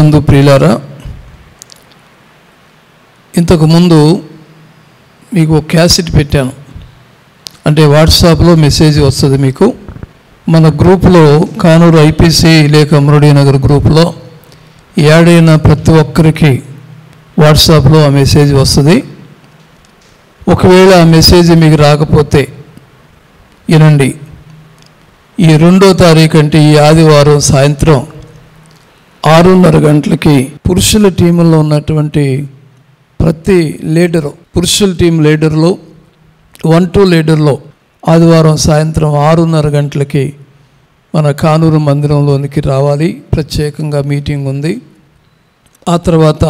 నందు ప్రియులారా ఇంతకు ముందు మీకు ఒక క్యాసెట్ పెట్టాను అంటే వాట్సాప్లో మెసేజ్ వస్తుంది మీకు మన గ్రూపులో కానూరు ఐపీసీ లేక మురళీనగర్ గ్రూపులో యాడ్ అయిన ప్రతి ఒక్కరికి వాట్సాప్లో ఆ మెసేజ్ వస్తుంది ఒకవేళ ఆ మెసేజ్ మీకు రాకపోతే వినండి ఈ రెండో తారీఖు అంటే ఈ ఆదివారం సాయంత్రం ఆరున్నర గంటలకి పురుషుల టీములో ఉన్నటువంటి ప్రతి లీడరు పురుషుల టీం లీడర్లో వన్ టూ లీడర్లో ఆదివారం సాయంత్రం ఆరున్నర గంటలకి మన కానూరు మందిరంలోనికి రావాలి ప్రత్యేకంగా మీటింగ్ ఉంది ఆ తర్వాత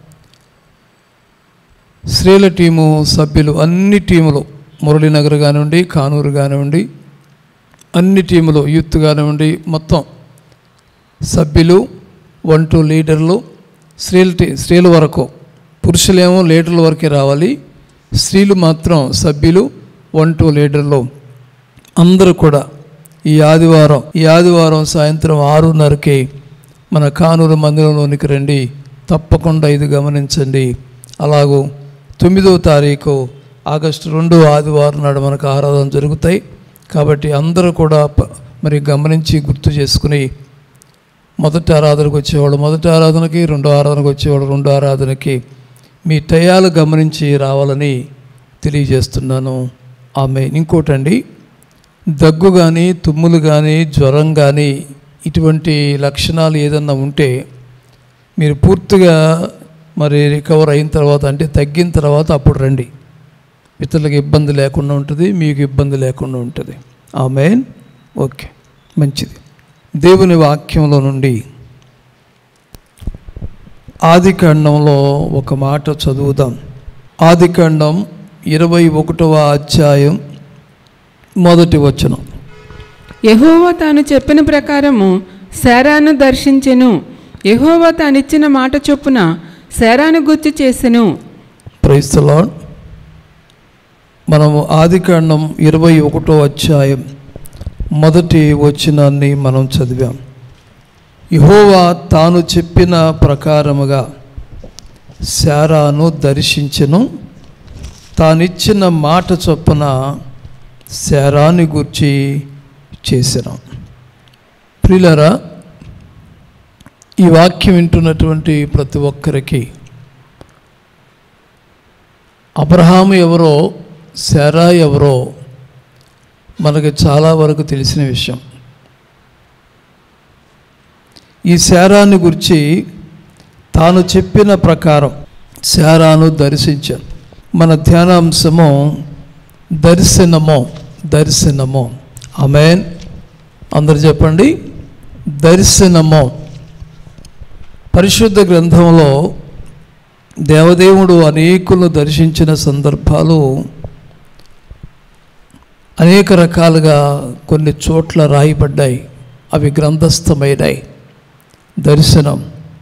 స్త్రీల టీము సభ్యులు అన్ని టీములు మురళీనగర్ కానివ్వండి కానూరు కానివ్వండి అన్ని టీములు యూత్ కానివ్వండి మొత్తం సభ్యులు వన్ టూ లీడర్లు స్త్రీల టీ స్త్రీల వరకు పురుషులేమో లీడర్ల వరకే రావాలి స్త్రీలు మాత్రం సభ్యులు వన్ టూ లీడర్లు అందరూ కూడా ఈ ఆదివారం ఈ ఆదివారం సాయంత్రం ఆరున్నరకి మన కానూరు మందిరంలోనికి రండి తప్పకుండా ఇది గమనించండి అలాగూ తొమ్మిదవ తారీఖు ఆగస్టు రెండు ఆదివారం నాడు మనకు ఆరాధన జరుగుతాయి కాబట్టి అందరూ కూడా ప- మరి గమనించి గుర్తు చేసుకుని మొదటి ఆరాధనకు వచ్చేవాళ్ళు మొదటి ఆరాధనకి రెండో ఆరాధనకు వచ్చేవాళ్ళు రెండో ఆరాధనకి మీ టయాలు గమనించి రావాలని తెలియజేస్తున్నాను ఆమె ఇంకోటండి దగ్గు కానీ తుమ్ములు కానీ జ్వరం కానీ ఇటువంటి లక్షణాలు ఏదన్నా ఉంటే మీరు పూర్తిగా మరి రికవర్ అయిన తర్వాత అంటే తగ్గిన తర్వాత అప్పుడు రండి ఇతరులకు ఇబ్బంది లేకుండా ఉంటుంది మీకు ఇబ్బంది లేకుండా ఉంటుంది ఆమెన్ ఓకే మంచిది దేవుని వాక్యంలో నుండి ఆదికాండంలో ఒక మాట చదువుదాం ఆదికాండం ఇరవై ఒకటవ అధ్యాయం మొదటి వచనం యెహోవా తాను చెప్పిన ప్రకారము శారాను దర్శించెను యెహోవా తానిచ్చిన మాట చొప్పున శారాను గుర్తు చేసెను ప్రైస్తలా మనము ఆదికాండం ఇరవై ఒకటో అధ్యాయం మొదటి వచనాన్ని మనం చదివాం యహోవా తాను చెప్పిన ప్రకారముగా శారాను దర్శించెను తానిచ్చిన మాట చొప్పున శారాన్ని గుర్చి చేశాను ప్రియులరా ఈ వాక్యం వింటున్నటువంటి ప్రతి ఒక్కరికి అబ్రహాము ఎవరో శారా ఎవరో మనకి చాలా వరకు తెలిసిన విషయం ఈ శారాన్ని గురించి తాను చెప్పిన ప్రకారం శారాను దర్శించాను మన ధ్యానాంశము దర్శనము దర్శనము ఆమెన్ అందరు చెప్పండి దర్శనము పరిశుద్ధ గ్రంథంలో దేవదేవుడు అనేకులను దర్శించిన సందర్భాలు అనేక రకాలుగా కొన్ని చోట్ల రాయబడ్డాయి అవి గ్రంథస్థమైనాయి దర్శనం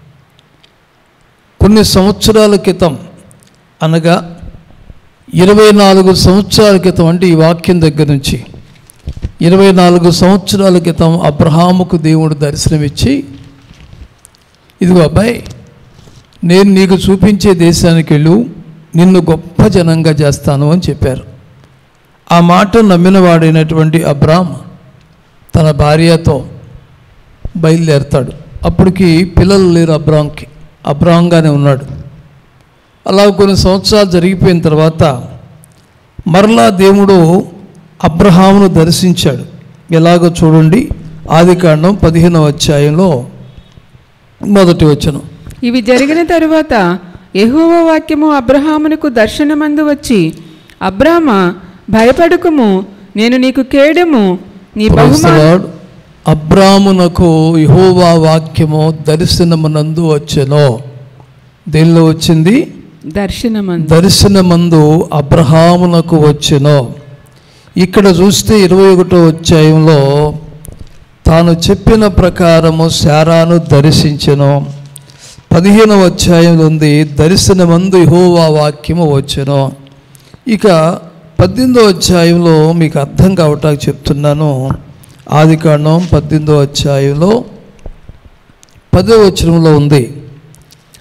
కొన్ని సంవత్సరాల క్రితం అనగా ఇరవై నాలుగు సంవత్సరాల క్రితం అంటే ఈ వాక్యం దగ్గర నుంచి ఇరవై నాలుగు సంవత్సరాల క్రితం అబ్రహాముకు దేవుడు దర్శనమిచ్చి ఇదిగో అబ్బాయి నేను నీకు చూపించే దేశానికి వెళ్ళు నిన్ను గొప్ప జనంగా చేస్తాను అని చెప్పారు ఆ మాట నమ్మినవాడైనటువంటి అబ్రామ్ తన భార్యతో బయలుదేరతాడు అప్పటికి పిల్లలు లేరు అబ్రామ్కి అబ్రామ్గానే ఉన్నాడు అలా కొన్ని సంవత్సరాలు జరిగిపోయిన తర్వాత మరలా దేవుడు అబ్రహామును దర్శించాడు ఎలాగో చూడండి ఆదికాండం పదిహేనవ అధ్యాయంలో మొదటి వచనం ఇవి జరిగిన తరువాత యెహోవా వాక్యము అబ్రహామునకు దర్శనమందు వచ్చి అబ్రామ భయపడకుము నేను నీకు కేడము నీ Praise the బహుమానం Lord. అబ్రామునకు యహోవా వాక్యము దర్శనమునందు వచ్చెను దేనిలో వచ్చింది దర్శనమందు దర్శనమందు అబ్రహామునకు వచ్చెను ఇక్కడ చూస్తే ఇరవై ఒకటో అధ్యాయంలో తాను చెప్పిన ప్రకారము శారాను దర్శించెను పదిహేనవ అధ్యాయంలో ఉంది దర్శనమందు యహోవా వాక్యము వచ్చెను ఇక పద్దెనిమిదో అధ్యాయంలో మీకు అర్థం కావటానికి చెప్తున్నాను ఆదికాండం పద్దెనిమిదో అధ్యాయంలో పదో వచనంలో ఉంది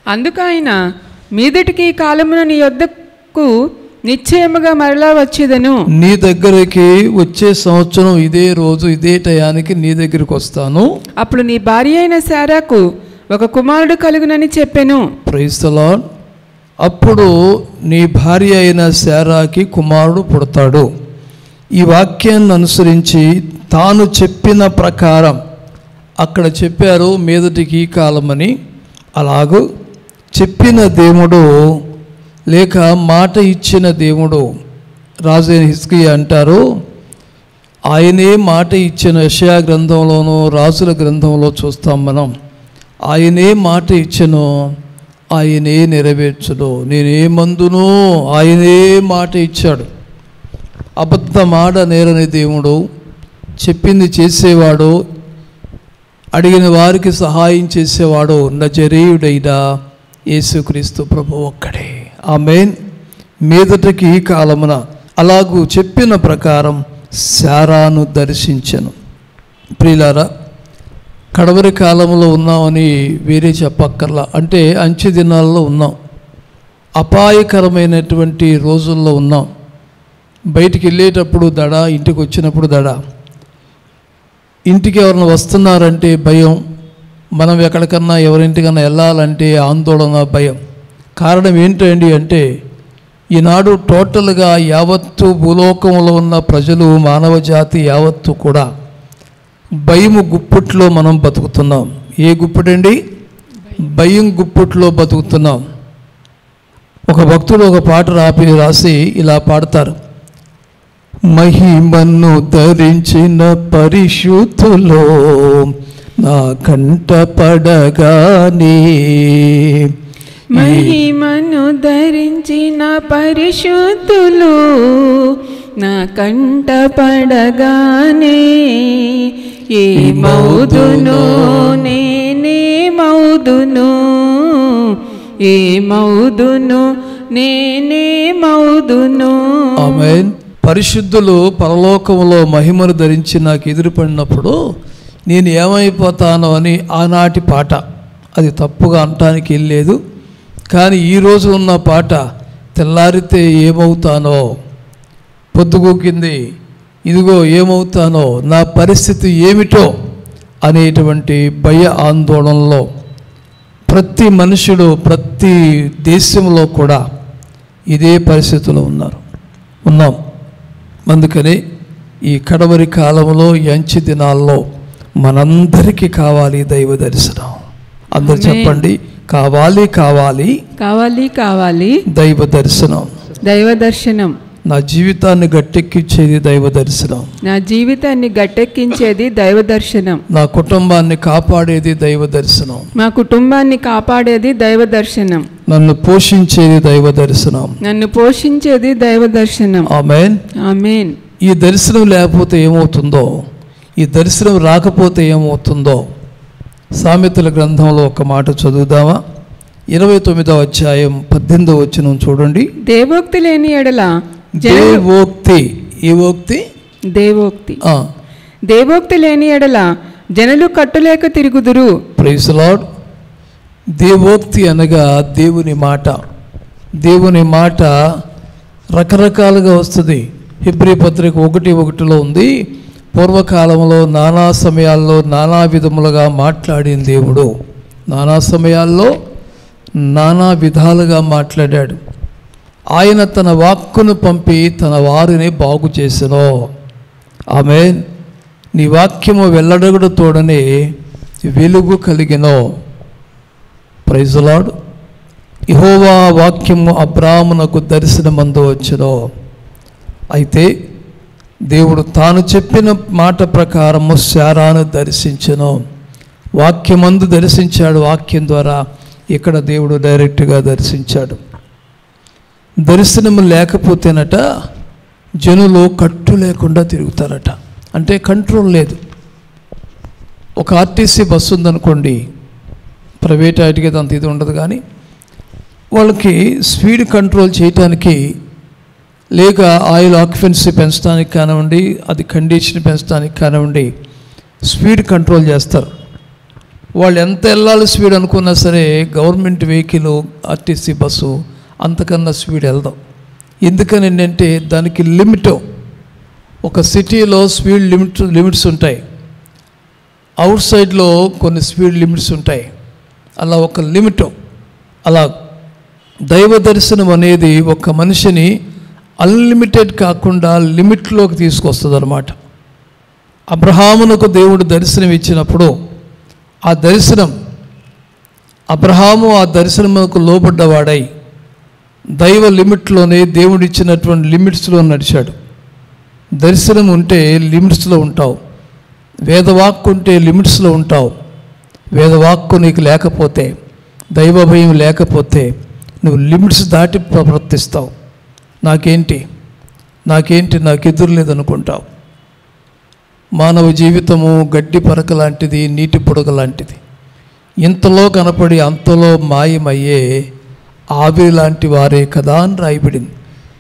అందుకు ఆయన మీదటికి ఈ కాలమున నీ యొద్దకు నిశ్చయముగా మరలా వచ్చేదను నీ దగ్గరికి వచ్చే సంవత్సరం ఇదే రోజు ఇదే టయానికి నీ దగ్గరికి వస్తాను అప్పుడు నీ భార్య అయిన శారాకు ఒక కుమారుడు కలుగునని చెప్పెను ప్రైస్తలాన్ అప్పుడు నీ భార్య అయిన శారాకి కుమారుడు పుడతాడు ఈ వాక్యాన్ని అనుసరించి తాను చెప్పిన ప్రకారం అక్కడ చెప్పారు మీదటికి ఈ కాలమని అలాగూ చెప్పిన దేవుడు లేక మాట ఇచ్చిన దేవుడు రాజైన హిస్కి అంటారు ఆయనే మాట ఇచ్చిన యషయా గ్రంథంలోనూ రాజుల గ్రంథంలో చూస్తాం మనం ఆయనే మాట ఇచ్చను ఆయనే నెరవేర్చును నేనే మందును ఆయనే మాట ఇచ్చాడు అబద్ధమాడ నేరని దేవుడు చెప్పింది చేసేవాడు అడిగిన వారికి సహాయం చేసేవాడు నజరేయుడైన యేసుక్రీస్తు ప్రభు ఒక్కడే ఆమెన్ మీదటికి ఈ కాలమున అలాగూ చెప్పిన ప్రకారం శారాను దర్శించను ప్రియులారా కడవరి కాలంలో ఉన్నామని వేరే చెప్పక్కర్లా అంటే అంచె దినాల్లో ఉన్నాం అపాయకరమైనటువంటి రోజుల్లో ఉన్నాం బయటికి వెళ్ళేటప్పుడు దడ ఇంటికి వచ్చినప్పుడు దడ ఇంటికి ఎవరైనా వస్తున్నారంటే భయం మనం ఎక్కడికన్నా ఎవరింటికన్నా వెళ్ళాలంటే ఆందోళన భయం కారణం ఏంటండి అంటే ఈనాడు టోటల్గా యావత్తు భూలోకంలో ఉన్న ప్రజలు మానవ జాతి యావత్తు కూడా భయము గుప్పుట్లో మనం బతుకుతున్నాం ఏ గుప్పుడండి భయం గుప్పుట్లో బతుకుతున్నాం ఒక భక్తుడు ఒక పాట రాపి రాసి ఇలా పాడతారు మహిమను ధరించిన పరిశుద్ధులో నా కంట పడగానే మహిమను ధరించిన పరిశుద్ధులు నా కంట పడగానే ఏ మౌదును నేనే మౌదును ఏ మౌదును నేనే మౌదును ఆమెన్ పరిశుద్ధులు పరలోకంలో మహిమను ధరించి నాకు ఎదురుపడినప్పుడు నేను ఏమైపోతానో అని ఆనాటి పాట అది తప్పుగా అనటానికి వెళ్ళలేదు కానీ ఈరోజు ఉన్న పాట తెల్లారితే ఏమవుతానో పొద్దుగూకింది ఇదిగో ఏమవుతానో నా పరిస్థితి ఏమిటో అనేటువంటి భయ ఆందోళనలో ప్రతి మనుషుడు ప్రతి దేశంలో కూడా ఇదే పరిస్థితిలో ఉన్నారు ఉన్నాం అందుకని ఈ కడవరి కాలంలో ఈ అంచె దినాల్లో మనందరికీ కావాలి దైవ దర్శనం అందరు ఆమేన్. చెప్పండి కావాలి కావాలి కావాలి కావాలి దైవ దర్శనం దైవ దర్శనం నా జీవితాన్ని గట్టెక్కించేది దైవ దర్శనం నా జీవితాన్ని గట్టెక్కించేది దైవ దర్శనం నా కుటుంబాన్ని కాపాడేది దైవ దర్శనం మా కుటుంబాన్ని కాపాడేది దైవ దర్శనం నన్ను పోషించేది దైవ దర్శనం నన్ను పోషించేది దైవ దర్శనం ఆమెన్ ఆమెన్ ఈ దర్శనం లేకపోతే ఏమవుతుందో ఈ దర్శనం రాకపోతే ఏమవుతుందో సామెతల గ్రంథంలో ఒక మాట చదువుదామా ఇరవై తొమ్మిదవ అధ్యాయం పద్దెనిమిదవ వచ్చిన చూడండి దేవోక్తి లేని ఎడల జనులు దేవోక్తి ఈ ఓక్తి దేవోక్తి ఆ, దేవోక్తి లేని ఎడల జనులు కట్టులేక తిరుగుదురు ప్రైజ్ లార్డ్ దేవోక్తి అనగా దేవుని మాట దేవుని మాట రకరకాలుగా వస్తుంది హిబ్రీ పత్రిక ఒకటి ఒకటిలో ఉంది పూర్వకాలంలో నానా సమయాల్లో నానా విధములుగా మాట్లాడిన దేవుడు నానా సమయాల్లో నానా విధాలుగా మాట్లాడాడు ఆయన తన వాక్కును పంపి తన వారిని బాగు చేసెను ఆమె నీ వాక్యము వెల్లడగుడు తోడనే వెలుగు కలిగినో ప్రైజులాడు ఇహోవా వాక్యము అబ్రాహ్మునకు దర్శనమందు వచ్చును అయితే దేవుడు తాను చెప్పిన మాట ప్రకారము శారాను దర్శించను వాక్యమందు దర్శించాడు వాక్యం ద్వారా ఇక్కడ దేవుడు డైరెక్ట్గా దర్శించాడు దర్శనము లేకపోతేనట జనులు కట్టు లేకుండా తిరుగుతారట అంటే కంట్రోల్ లేదు ఒక ఆర్టీసీ బస్సు ఉందనుకోండి ప్రైవేట్ వాటికి అంత ఇది ఉండదు కానీ వాళ్ళకి స్పీడ్ కంట్రోల్ చేయటానికి లేక ఆయిల్ ఆక్యుపెన్సీ పెంచడానికి కానివ్వండి అది కండిషన్ పెంచడానికి కానివ్వండి స్పీడ్ కంట్రోల్ చేస్తారు వాళ్ళు ఎంత వెళ్ళాలి స్పీడ్ అనుకున్నా సరే గవర్నమెంట్ వెహికల్ ఆర్టీసీ బస్సు అంతకన్నా స్పీడ్ వెళ్దాం ఎందుకని ఏంటంటే దానికి లిమిట్ ఒక సిటీలో స్పీడ్ లిమిట్ లిమిట్స్ ఉంటాయి అవుట్ సైడ్లో కొన్ని స్పీడ్ లిమిట్స్ ఉంటాయి అలా ఒక లిమిట్ అలా దైవ దర్శనం అనేది ఒక మనిషిని అన్లిమిటెడ్ కాకుండా లిమిట్లోకి తీసుకొస్తుంది అనమాట అబ్రహామునకు దేవుడు దర్శనం ఇచ్చినప్పుడు ఆ దర్శనం అబ్రహాము ఆ దర్శనముకు లోబడ్డవాడై దైవ లిమిట్లోనే దేవుడిచ్చినటువంటి లిమిట్స్లో నడిచాడు దర్శనం ఉంటే లిమిట్స్లో ఉంటావు వేదవాక్కు ఉంటే లిమిట్స్లో ఉంటావు వేదవాక్కు నీకు లేకపోతే దైవ భయం లేకపోతే నువ్వు లిమిట్స్ దాటి ప్రవర్తిస్తావు నాకేంటి నాకేంటి నాకు ఎదురు లేదనుకుంటావు మానవ జీవితము గడ్డి పరక లాంటిది నీటి పొడగ లాంటిది ఇంతలో కనపడి అంతలో మాయమయ్యే ఆవిరి లాంటి వారే కదా అని రాయబడింది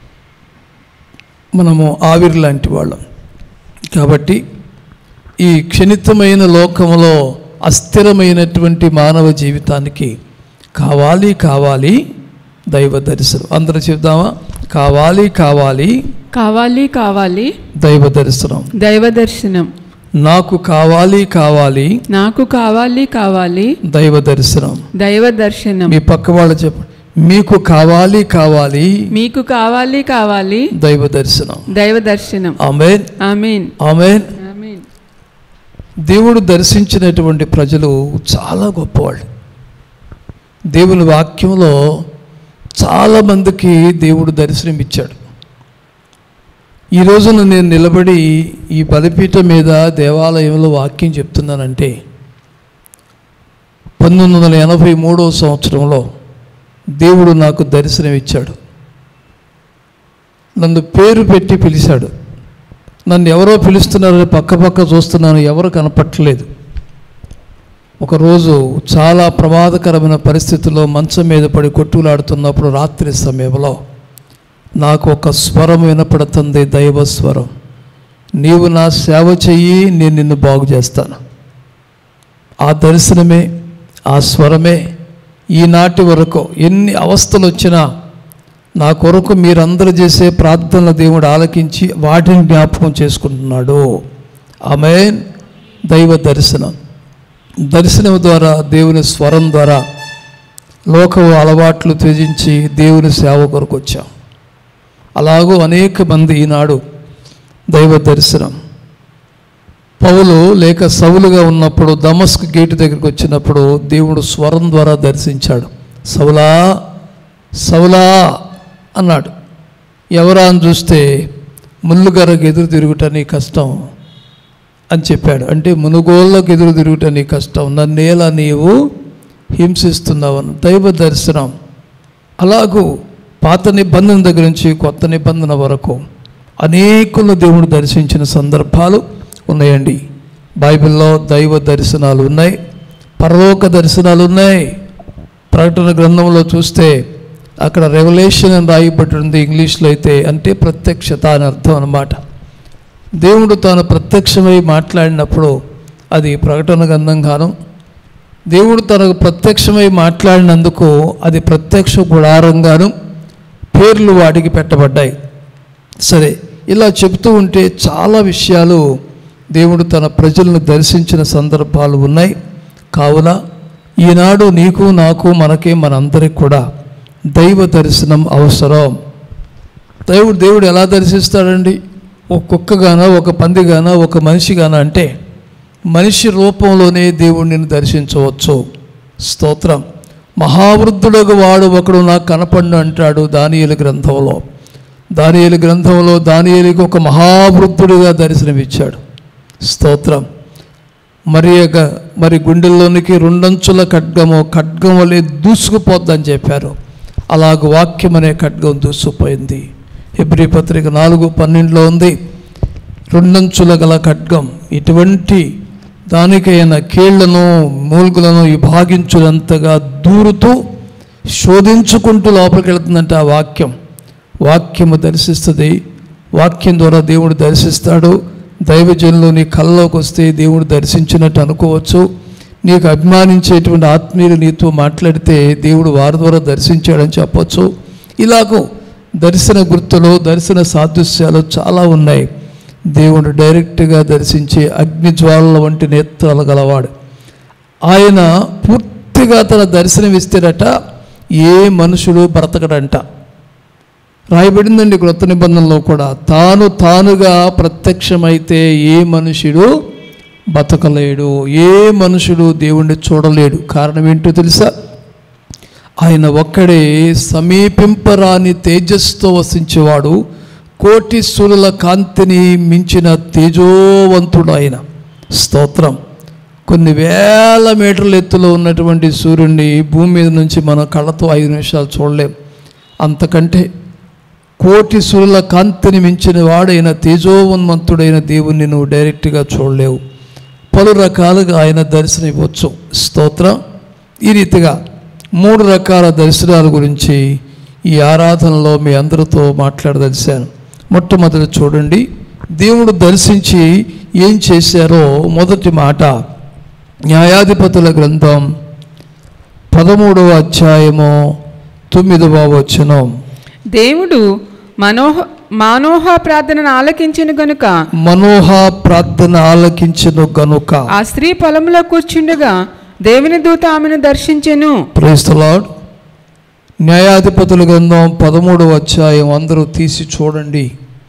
మనము ఆవిరి లాంటి వాళ్ళం కాబట్టి ఈ క్షణితమైన లోకములో అస్థిరమైనటువంటి మానవ జీవితానికి కావాలి కావాలి దైవ దర్శనం అందరూ చెప్దామా కావాలి కావాలి కావాలి కావాలి దైవ దర్శనం దైవ దర్శనం నాకు కావాలి కావాలి నాకు కావాలి కావాలి దైవ దర్శనం దైవ దర్శనం మీ పక్క వాళ్ళు చెప్పండి మీకు కావాలి కావాలి మీకు కావాలి కావాలి దైవ దర్శనం దైవ దర్శనం ఆమెన్ ఆమీన్ ఆమెన్ ఆమీన్ దేవుడు దర్శించినటువంటి ప్రజలు చాలా గొప్పవాళ్ళు దేవుని వాక్యంలో చాలామందికి దేవుడు దర్శనం ఇచ్చాడు ఈ రోజున నేను నిలబడి ఈ బలిపీఠం మీద దేవాలయంలో వాక్యం చెప్తున్నానంటే పంతొమ్మిది వందల ఎనభై మూడవ సంవత్సరంలో దేవుడు నాకు దర్శనం ఇచ్చాడు నన్ను పేరు పెట్టి పిలిచాడు నన్ను ఎవరో పిలుస్తున్నారని పక్క పక్క చూస్తున్నాను ఎవరు కనపట్టలేదు ఒకరోజు చాలా ప్రమాదకరమైన పరిస్థితుల్లో మంచం మీద పడి కొట్టులాడుతున్నప్పుడు రాత్రి సమయంలో నాకు ఒక స్వరం వినపడుతుంది దైవ స్వరం నీవు నా సేవ చెయ్యి నేను నిన్ను బాగు చేస్తాను ఆ దర్శనమే ఆ స్వరమే ఈనాటి వరకు ఎన్ని అవస్థలు వచ్చినా నా కొరకు మీరందరూ చేసే ప్రార్థనల దేవుడు ఆలకించి వాటిని జ్ఞాపకం చేసుకుంటున్నాడు ఆమె దైవ దర్శనం దర్శనం ద్వారా దేవుని స్వరం ద్వారా లోకము అలవాట్లు త్యజించి దేవుని సేవ కొరకు వచ్చాం అలాగూ అనేక మంది ఈనాడు దైవ దర్శనం పౌలు లేక సవులుగా ఉన్నప్పుడు దమస్క్ గేటు దగ్గరికి వచ్చినప్పుడు దేవుడు స్వరం ద్వారా దర్శించాడు సవులా సవులా అన్నాడు ఎవరా అని చూస్తే ముల్లుగర్రకు ఎదురు తిరుగుట నీ కష్టం అని చెప్పాడు అంటే మునుగోళ్ళకు ఎదురు తిరుగుట నీ కష్టం నన్నేలా నీవు హింసిస్తున్నావని దైవ దర్శనం అలాగూ పాత నిబంధన దగ్గర నుంచి కొత్త నిబంధన వరకు అనేకులను దేవుడు దర్శించిన సందర్భాలు ఉన్నాయండి బైబిల్లో దైవ దర్శనాలు ఉన్నాయి పరలోక దర్శనాలు ఉన్నాయి ప్రకటన గ్రంథంలో చూస్తే అక్కడ రెవల్యూషన్ అని రాయబడి ఉంది ఇంగ్లీష్లో అయితే అంటే ప్రత్యక్షత అని అర్థం అన్నమాట దేవుడు తాను ప్రత్యక్షమై మాట్లాడినప్పుడు అది ప్రకటన గ్రంథంగాను దేవుడు తనకు ప్రత్యక్షమై మాట్లాడినందుకు అది ప్రత్యక్ష గుడారంగాను పేర్లు వాటికి పెట్టబడ్డాయి సరే ఇలా చెబుతూ ఉంటే చాలా విషయాలు దేవుడు తన ప్రజలను దర్శించిన సందర్భాలు ఉన్నాయి కావున ఈనాడు నీకు నాకు మనకే మనందరికి కూడా దైవ దర్శనం అవసరం దేవుడు దేవుడు ఎలా దర్శిస్తాడండి ఒక కుక్కగాన ఒక పందిగాన ఒక మనిషిగాన అంటే మనిషి రూపంలోనే దేవుడు నిన్ను దర్శించవచ్చు స్తోత్రం మహావృద్ధుడకు వాడు ఒకడు నాకు కనపడిన అంటాడు దానియేలు గ్రంథంలో దానియేలు గ్రంథంలో దానియేలుకి ఒక మహావృద్ధుడిగా దర్శనమిచ్చాడు స్తోత్రం మరి యొక్క మరి గుండెల్లోనికి రెండంచుల ఖడ్గము ఖడ్గం వలె దూసుకుపోద్దని చెప్పారు అలాగ వాక్యం అనే ఖడ్గం దూసుకుపోయింది హెబ్రి పత్రిక నాలుగు పన్నెండులో ఉంది రెండంచుల గల ఖడ్గం ఇటువంటి దానికైన కీళ్లను మూలుగులను విభాగించునంతగా దూరుతూ శోధించుకుంటూ లోపలికి వెళుతుందంటే ఆ వాక్యం వాక్యము దర్శిస్తుంది వాక్యం ద్వారా దేవుడు దర్శిస్తాడు దైవజనులు నీ కళ్ళలోకి వస్తే దేవుడు దర్శించినట్టు అనుకోవచ్చు నీకు అభిమానించేటువంటి ఆత్మీయులు నీతో మాట్లాడితే దేవుడు వారి ద్వారా దర్శించాడని చెప్పొచ్చు ఇలాగూ దర్శన గుర్తులు దర్శన సాదృశ్యాలు చాలా ఉన్నాయి దేవుడు డైరెక్ట్గా దర్శించే అగ్నిజ్వాలల వంటి నేత్రాలు గలవాడు ఆయన పూర్తిగా తన దర్శనం ఇస్తేనట ఏ మనుషుడు బ్రతకడంట రాయబడిందండి క్రొత్త నిబంధనలో కూడా తాను తానుగా ప్రత్యక్షమైతే ఏ మనుషుడు బతకలేడు ఏ మనుషుడు దేవుణ్ణి చూడలేడు కారణం ఏంటో తెలుసా ఆయన ఒక్కడే సమీపింపరాని తేజస్సుతో వసించేవాడు కోటి సూర్యుల కాంతిని మించిన తేజోవంతుడు ఆయన స్తోత్రం కొన్ని వేల మీటర్ల ఎత్తులో ఉన్నటువంటి సూర్యుడిని భూమి మీద నుంచి మన కళ్ళతో ఐదు నిమిషాలు చూడలేం అంతకంటే కోటి సూర్యుల కాంతిని మించిన వాడైన తేజోవన్మంతుడైన దేవుణ్ణి నువ్వు డైరెక్ట్గా చూడలేవు పలు రకాలుగా ఆయన దర్శనం ఇవ్వచ్చు స్తోత్రం ఈ రీతిగా మూడు రకాల దర్శనాల గురించి ఈ ఆరాధనలో మీ అందరితో మాట్లాడదలిశాను మొట్టమొదటి చూడండి దేవుడు దర్శించి ఏం చేశారో మొదటి మాట న్యాయాధిపతుల గ్రంథం పదమూడవ అధ్యాయము తొమ్మిదవ వచనం దేవుడు మనోహ మానోహ ప్రార్థనను ఆలకించిన గనుక మనోహ ప్రార్థన ఆలకించను గనుక ఆ స్త్రీ పొలంలో కూర్చుండగా దేవుని దూత ఆమెను దర్శించెను ప్రైజ్ ద లార్డ్ న్యాయాధిపతుల గ్రంథం పదమూడవ అధ్యాయం అందరూ తీసి చూడండి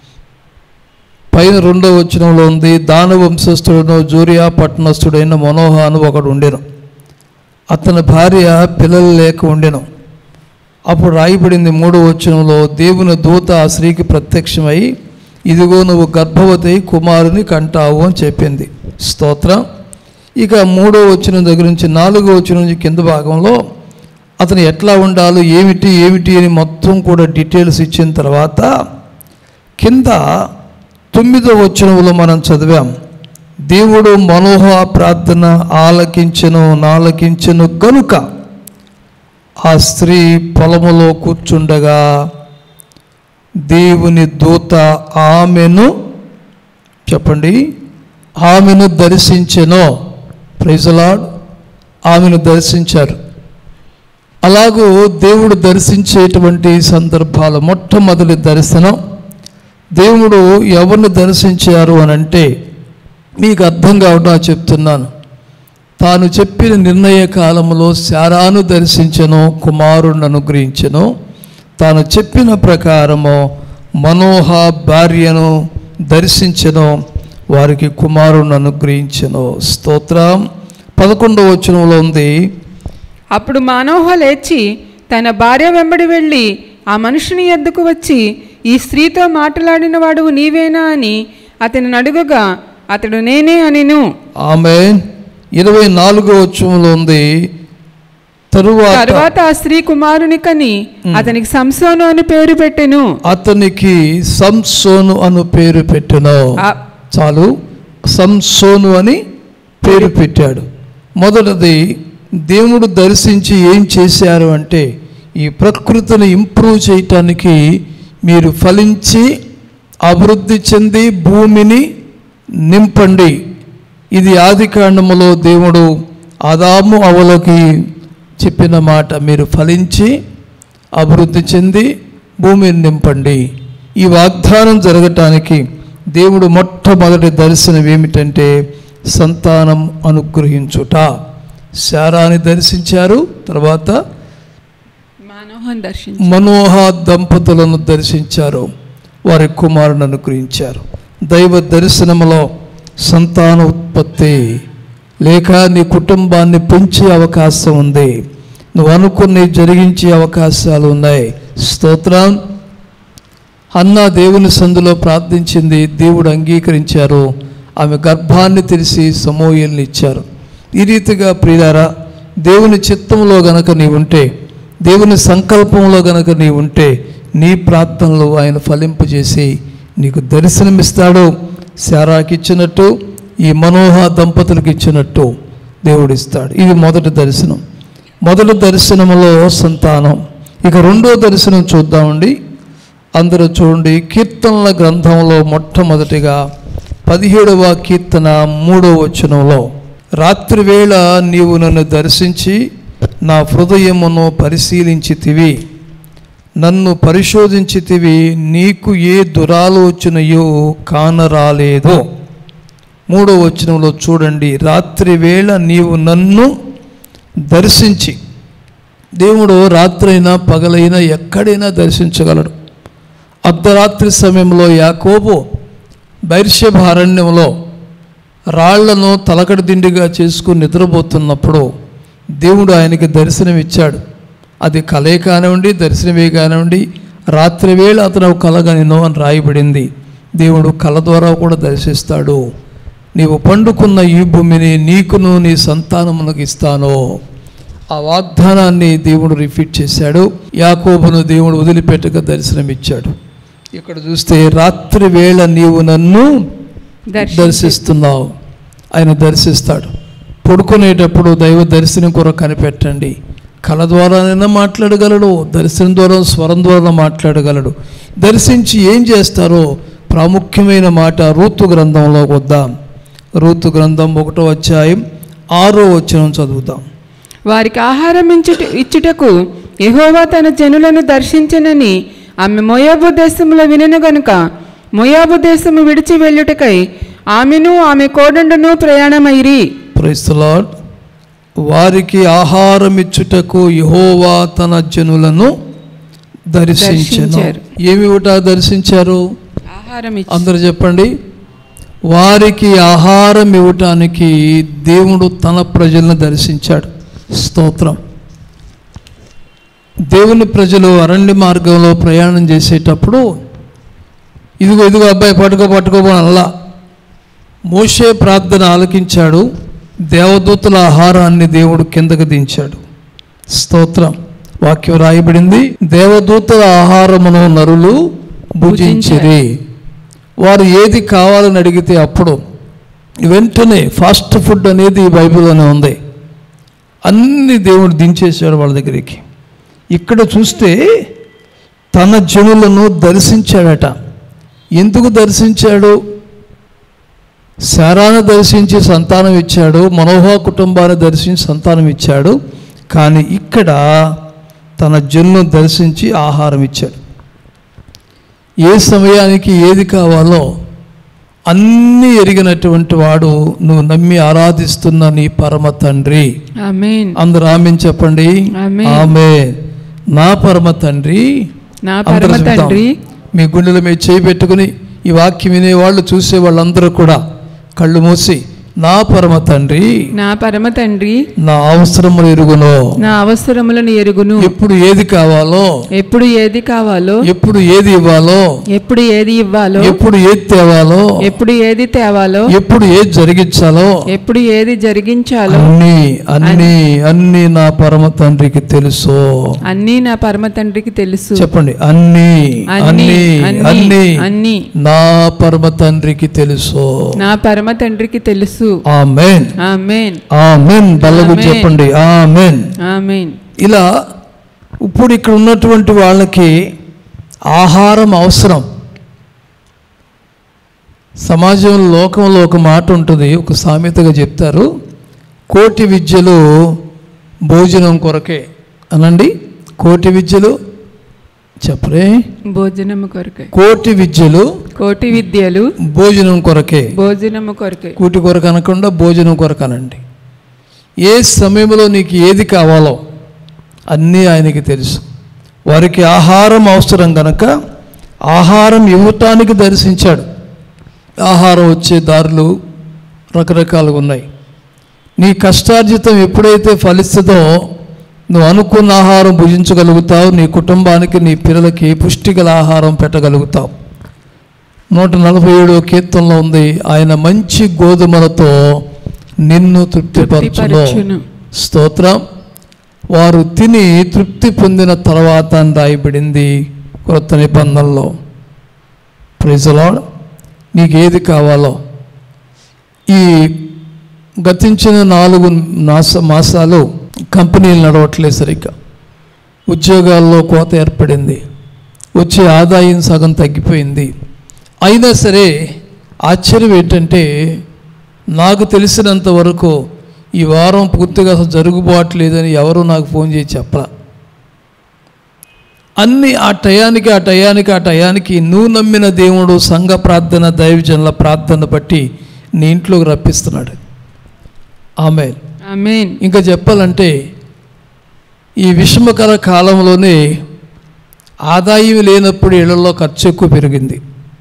పైన రెండవ వచనంలో ఉంది దాన వంశస్థుడును జూరియా పట్టణస్థుడైన మనోహ అని ఒకడు ఉండెను అతని భార్య పిల్లలు లేక ఉండెను అప్పుడు రాయబడింది మూడవ వచనంలో దేవుని దూత ఆ స్త్రీకి ప్రత్యక్షమై ఇదిగో నువ్వు గర్భవతి కుమారుని కంటావు అని చెప్పింది స్తోత్రం ఇక మూడో వచనం దగ్గర నుంచి నాలుగో వచనం నుంచి కింద భాగంలో అతను ఎట్లా ఉండాలో ఏమిటి ఏమిటి అని మొత్తం కూడా డీటెయిల్స్ ఇచ్చిన తర్వాత కింద తొమ్మిదో వచనంలో మనం చదివాం దేవుడు మనోహ ప్రార్థన ఆలకించెను నాలకించెను గనుక ఆ స్త్రీ పొలములో కూర్చుండగా దేవుని దూత ఆమెను చెప్పండి ఆమెను దర్శించెను ప్రైజలాడ్ ఆమెను దర్శించారు అలాగూ దేవుడు దర్శించేటువంటి సందర్భాలు మొట్టమొదటి దర్శనం దేవుడు ఎవరిని దర్శించారు అని అంటే మీకు అర్థం కావడం చెప్తున్నాను తాను చెప్పిన నిర్ణయ కాలంలో శారాను దర్శించను కుమారుణ్ణి అనుగ్రహించను తాను చెప్పిన ప్రకారము మనోహ భార్యను దర్శించను వారికి కుమారుణ్ణి అనుగ్రహించను స్తోత్రం పదకొండవ వచనంలో ఉంది అప్పుడు మానోహ లేచి తన భార్య వెంబడి వెళ్ళి ఆ మనుషుని ఎద్దుకు వచ్చి ఈ స్త్రీతో మాట్లాడిన వాడు నీవేనా అని అతని అడుగగా అతడు నేనే అనిను ఆమె ఇరవై నాలుగో వచనంలో ఉంది తరువాత తర్వాత ఆ స్త్రీ కుమారుని కని అతనికి సంసోను అని పేరు పెట్టెను అతనికి సంసోను అను పేరు పెట్టెను ఆ- చాలు సంసోను అని పేరు పెట్టాడు మొదటిది దేవుడు దర్శించి ఏం చేశారు అంటే ఈ ప్రకృతిని ఇంప్రూవ్ చేయటానికి మీరు ఫలించి అభివృద్ధి చెంది భూమిని నింపండి ఇది ఆది కాండములో దేవుడు ఆదాము అవలకి చెప్పిన మాట మీరు ఫలించి అభివృద్ధి చెంది భూమిని నింపండి ఈ వాగ్దానం జరగటానికి దేవుడు మొట్టమొదటి దర్శనం ఏమిటంటే సంతానం అనుగ్రహించుట శారాన్ని దర్శించారు తర్వాత మానోహన్ దర్శించి మనోహ దంపతులను దర్శించారు వారి కుమారుని అనుగ్రహించారు దైవ దర్శనములో సంతాన ఉత్పత్తి లేక నీ కుటుంబాన్ని పెంచే అవకాశం ఉంది నువ్వు అనుకుని జరిగించే అవకాశాలు ఉన్నాయి స్తోత్రం అన్న దేవుని సందులో ప్రార్థించింది దేవుడు అంగీకరించారు ఆమె గర్భాన్ని తెలిసి సమూహల్ని ఇచ్చారు ఈ రీతిగా ప్రియులారా దేవుని చిత్తంలో గనక నీ ఉంటే దేవుని సంకల్పంలో గనక నీ ఉంటే నీ ప్రార్థనలు ఆయన ఫలింపజేసి నీకు దర్శనమిస్తాడు శారాకి ఇచ్చినట్టు ఈ మనోహ దంపతులకు ఇచ్చినట్టు దేవుడు ఇస్తాడు ఇది మొదటి దర్శనం మొదటి దర్శనములో సంతానం ఇక రెండో దర్శనం చూద్దామండి అందరూ చూడండి కీర్తనల గ్రంథంలో మొట్టమొదటిగా పదిహేడవ కీర్తన మూడవ వచనంలో రాత్రివేళ నీవు నన్ను దర్శించి నా హృదయమును పరిశీలించితివి నన్ను పరిశోధించితివి నీకు ఏ దురాలోచనయో కానరాలేదో మూడో వచనంలో చూడండి రాత్రి వేళ నీవు నన్ను దర్శించి దేవుడు రాత్రైనా పగలైనా ఎక్కడైనా దర్శించగలడు అర్ధరాత్రి సమయంలో యాకోబు బైర్షభ అరణ్యంలో రాళ్లను తలకడి దిండిగా చేసుకుని నిద్రపోతున్నప్పుడు దేవుడు ఆయనకి దర్శనమిచ్చాడు అది కలే కానివ్వండి దర్శనమే కానివ్వండి రాత్రి వేళ అతను ఒక కలగనినో అని రాయబడింది దేవుడు కళ ద్వారా కూడా దర్శిస్తాడు నీవు పండుకున్న ఈ భూమిని నీకును నీ సంతానమునకు ఇస్తాను ఆ వాగ్దానాన్ని దేవుడు రిపీట్ చేశాడు యాకోబును దేవుడు వదిలిపెట్టక దర్శనమిచ్చాడు ఇక్కడ చూస్తే రాత్రి వేళ నీవు నన్ను దర్శించి దర్శిస్తున్నావు ఆయన దర్శిస్తాడు పడుకునేటప్పుడు దైవ దర్శనం కొరకు కనిపెట్టండి కళ ద్వారానైనా మాట్లాడగలడు దర్శనం ద్వారా స్వరం ద్వారా మాట్లాడగలడు దర్శించి ఏం చేస్తారో ప్రాముఖ్యమైన మాట రూతు గ్రంథంలోకి వద్దాం రూతు గ్రంథం ఒకటో అధ్యాయం ఆరో వచనం చదువుదాం వారికి ఆహారం ఇచ్చుట ఇచ్చుటకు యెహోవా తన జనులను దర్శించనని ఆమె మోయాబు దేశంలో వినను గనుక మోయాబు దేశము విడిచి వెళ్ళుటకై ఆమెను ఆమె కోడండును ప్రయాణమైరి ప్రైస్ లార్డ్ వారికి ఆహారం ఇచ్చుటకు యెహోవా తన జనులను దర్శించను దర్శించారు. ఏమి ఇవ్వట దర్శించారు ఆహారం ఇచ్చి అందరు చెప్పండి వారికి ఆహారం ఇవ్వటానికి దేవుడు తన ప్రజలను దర్శించాడు స్తోత్రం దేవుని ప్రజలు అరణ్య మార్గంలో ప్రయాణం చేసేటప్పుడు ఇదిగో ఇదిగో అబ్బాయి పట్టుకో పట్టుకోబో అల్లా మోషే ప్రార్థన ఆలకించాడు దేవదూతల ఆహారాన్ని దేవుడు కిందకు దించాడు స్తోత్రం వాక్యం రాయబడింది దేవదూతల ఆహారమును నరులు భుజించిరి వారు ఏది కావాలని అడిగితే అప్పుడు వెంటనే ఫాస్ట్ ఫుడ్ అనేది ఈ బైబిల్లోనే ఉంది అన్ని దేవుడు దించేశాడు వాళ్ళ దగ్గరికి ఇక్కడ చూస్తే తన జనులను దర్శించాడట ఎందుకు దర్శించాడు శారాను దర్శించి సంతానం ఇచ్చాడు మనోహ కుటుంబాన్ని దర్శించి సంతానం ఇచ్చాడు కానీ ఇక్కడ తన జన్ను దర్శించి ఆహారం ఇచ్చాడు ఏ సమయానికి ఏది కావాలో అన్నీ ఎరిగినటువంటి వాడు నువ్వు నమ్మి ఆరాధిస్తున్న నీ పరమ తండ్రి ఆమేన్ అందరు ఆమె చెప్పండి ఆమేన్. ఆమె నా పరమ తండ్రి నా అందరూ పరమ చెప్తాం. తండ్రి మీ గుండెల మీద చేయి పెట్టుకుని ఈ వాక్యం వినేవాళ్ళు చూసే వాళ్ళందరూ కూడా కళ్ళు మూసి నా పరమ తండ్రి నా పరమ తండ్రి నా అవసరములు ఎరుగును నా అవసరములను ఎరుగును ఎప్పుడు ఏది కావాలో ఎప్పుడు ఏది కావాలో ఎప్పుడు ఏది ఇవ్వాలో ఎప్పుడు ఏది ఇవ్వాలో ఎప్పుడు ఏది తేవాలో ఎప్పుడు ఏది తేవాలో ఎప్పుడు ఏది జరిగించాలో ఎప్పుడు ఏది జరిగించాలో అన్ని అన్ని అన్ని నా పరమ తండ్రికి తెలుసు అన్నీ నా పరమ తండ్రికి తెలుసు చెప్పండి అన్ని అన్ని అన్ని అన్ని అన్ని అన్ని నా పరమ తండ్రికి తెలుసు నా పరమ తండ్రికి తెలుసు ఆమెన్ ఆమేన్ ఆమెన్ బల్లగు ఆమేన్. చెప్పండి ఆమెన్ ఆమేన్ ఇలా ఇప్పుడు ఇక్కడ ఉన్నటువంటి వాళ్ళకి ఆహారం అవసరం సమాజంలో లోకంలో ఒక మాట ఉంటుంది ఒక సామెతగా చెప్తారు కోటి విద్యలు భోజనం కొరకే అనండి కోటి విద్యలు చెప్పరే భోజనము కొరకే కోటి విద్యలు కోటి విద్యలు భోజనం కొరకే భోజనము కొరకే కూటి కొరకు అనకుండా భోజనం కొరకు అనండి ఏ సమయంలో నీకు ఏది కావాలో అన్నీ ఆయనకి తెలుసు వారికి ఆహారం అవసరం కనుక ఆహారం ఇవ్వటానికి దర్శించాడు ఆహారం వచ్చే దారులు రకరకాలుగా ఉన్నాయి నీ కష్టార్జితం ఎప్పుడైతే ఫలిస్తుందో నువ్వు అనుకున్న ఆహారం భుజించగలుగుతావు నీ కుటుంబానికి నీ పిల్లలకి పుష్టిగల ఆహారం పెట్టగలుగుతావు నూట నలభై ఏడో కీర్తనలో ఉంది ఆయన మంచి గోధుమలతో నిన్ను తృప్తిపరచును తృప్తిపరచును. స్తోత్రం వారు తిని తృప్తి పొందిన తర్వాత అని రాయబడింది కొత్త నిబంధనలో ప్రైజలాడ్ నీకు ఏది కావాలో ఈ గతించిన నాలుగు మాస మాసాలు కంపెనీలు నడవట్లేదు సరిగ్గా ఉద్యోగాల్లో కోత ఏర్పడింది వచ్చే ఆదాయం సగం తగ్గిపోయింది అయినా సరే ఆశ్చర్యం ఏంటంటే నాకు తెలిసినంత వరకు ఈ వారం పూర్తిగా అసలు జరుగుబాట్లేదని ఎవరు నాకు ఫోన్ చేసి చెప్పరా అన్ని ఆ టయానికి ఆ టయానికి ఆ టయానికి నువ్వు నమ్మిన దేవుడు సంఘ ప్రార్థన దైవజనుల ప్రార్థన బట్టి నీ ఇంట్లోకి రప్పిస్తున్నాడు ఆమె ఆమెన్ ఇంకా చెప్పాలంటే ఈ విషమకర కాలంలోనే ఆదాయం లేనప్పుడు ఇళ్లలో ఖర్చు ఎక్కువ పెరిగింది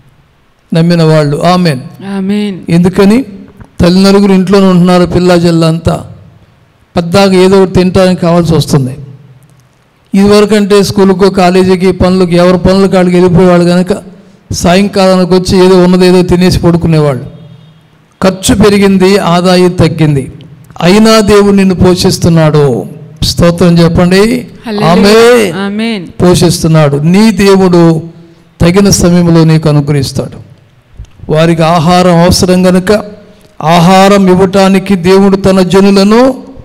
నమ్మిన వాళ్ళు ఆమెన్ ఆమెన్ ఎందుకని తల్లి నలుగురు ఇంట్లోనే ఉంటున్నారు పిల్ల జల్ల అంతా పద్దాక ఏదో ఒకటి తినడానికి కావాల్సి వస్తుంది ఇదివరకు అంటే స్కూల్కో కాలేజీకి పనులకి ఎవరి పనులు కాడికి వెళ్ళిపోయేవాళ్ళు కనుక సాయంకాలానికి వచ్చి ఏదో ఉన్నది ఏదో తినేసి పడుకునేవాళ్ళు ఖర్చు పెరిగింది ఆదాయం తగ్గింది అయినా దేవుడు నిన్ను పోషిస్తున్నాడు స్తోత్రం చెప్పండి ఆమె ఆమెన్ పోషిస్తున్నాడు నీ దేవుడు తగిన సమయంలో నీకు అనుగ్రహిస్తాడు వారికి ఆహారం అవసరం గనుక ఆహారం ఇవ్వటానికి దేవుడు తన జనులను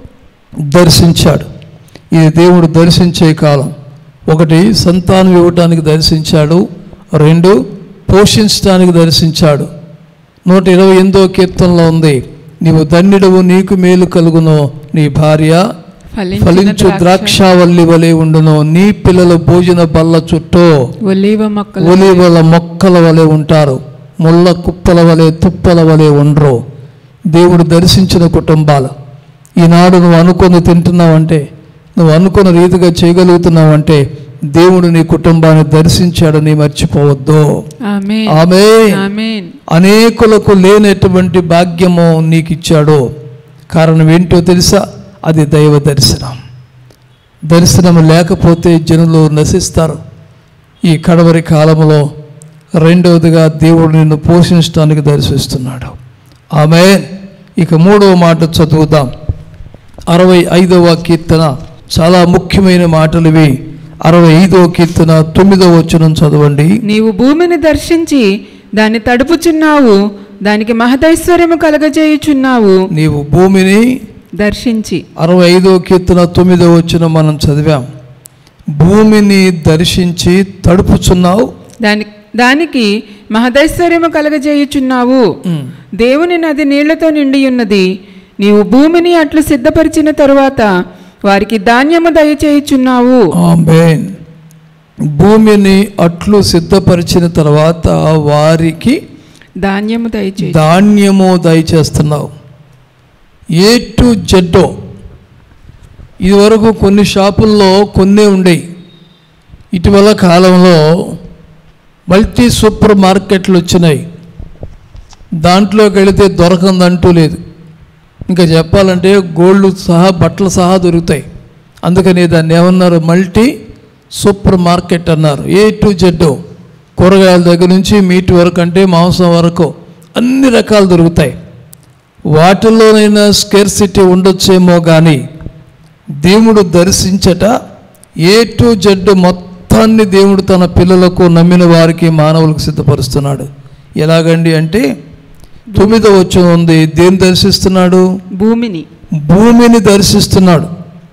దర్శించాడు ఇది దేవుడు దర్శించే కాలం ఒకటి సంతానం ఇవ్వటానికి దర్శించాడు రెండు పోషించడానికి దర్శించాడు నూట ఇరవై ఎనిమిదో కీర్తనలో ఉంది నీవు ధన్యుడవు నీకు మేలు కలుగును నీ భార్య ఫలించిన ఫలించు ద్రాక్షావల్లి వలె ఉండును నీ పిల్లల భోజన బల్ల చుట్టూ ఒలీవ మొక్కలు ఒలివల మొక్కల వలె ఉంటారు ముళ్ళ కుప్పల వలె తుప్పల వలె ఉండరు దేవుడు దర్శించిన కుటుంబాలు ఈనాడు నువ్వు అనుకుని తింటున్నావంటే నువ్వు అనుకున్న రీతిగా చేయగలుగుతున్నావంటే దేవుడు నీ కుటుంబాన్ని దర్శించాడని మర్చిపోవద్దు ఆమెన్ ఆమె ఆమెన్ అనేకులకు లేనటువంటి భాగ్యము నీకు ఇచ్చాడు కారణం ఏంటో తెలుసా అది దైవ దర్శనం దర్శనం లేకపోతే జనులు నశిస్తారు ఈ కడవరి కాలంలో రెండవదిగా దేవుడు నిన్ను పోషించడానికి దర్శిస్తున్నాడు ఆమె ఇక మూడవ మాట చదువుదాం అరవై ఐదవ కీర్తన చాలా ముఖ్యమైన మాటలు ఇవి అరవై ఐదవ కీర్తన తొమ్మిదవ వచనం చదవండి నీవు భూమిని దర్శించి దాన్ని తడుపుచున్నావు దానికి మహదైశ్వర్యము కలగజేయుచున్నావు నీవు భూమిని దర్శించి అరవై ఐదో కీర్తన తొమ్మిదో వచ్చిన మనం చదివాం భూమిని దర్శించి తడుపుచున్నావు దాని దానికి మహదైశ్వర్యము కలగజేయుచున్నావు దేవుని నది నీళ్లతో నిండి ఉన్నది నీవు భూమిని అట్లు సిద్ధపరిచిన తరువాత వారికి ధాన్యము దయచేయుచున్నావు ఆమేన్ భూమిని అట్లు సిద్ధపరిచిన తర్వాత వారికి ధాన్యము దయచేయు ధాన్యము దయచేస్తున్నావు ఏ టు జెడ్డో ఇదివరకు కొన్ని షాపుల్లో కొన్నే ఉండేవి ఇటీవల కాలంలో మల్టీ సూపర్ మార్కెట్లు వచ్చినాయి దాంట్లోకి వెళితే దొరకందంటూ లేదు ఇంకా చెప్పాలంటే గోల్డ్ సహా బట్టలు సహా దొరుకుతాయి అందుకని దాన్ని ఏమన్నారు మల్టీ సూపర్ మార్కెట్ అన్నారు ఏ టు జెడ్ కూరగాయల దగ్గర నుంచి మీట్ వరకు అంటే మాంసం వరకు అన్ని రకాలు దొరుకుతాయి వాటిల్లోనైనా స్కేర్సిటీ ఉండొచ్చేమో కానీ దేవుడు దర్శించట ఏ టు జెడ్ మొత్తాన్ని దేవుడు తన పిల్లలకు నమ్మిన వారికి మానవులకు సిద్ధపరుస్తున్నాడు ఎలాగండి అంటే తొమ్మిదో వచ్చం ఉంది దేని దర్శిస్తున్నాడు భూమిని భూమిని దర్శిస్తున్నాడు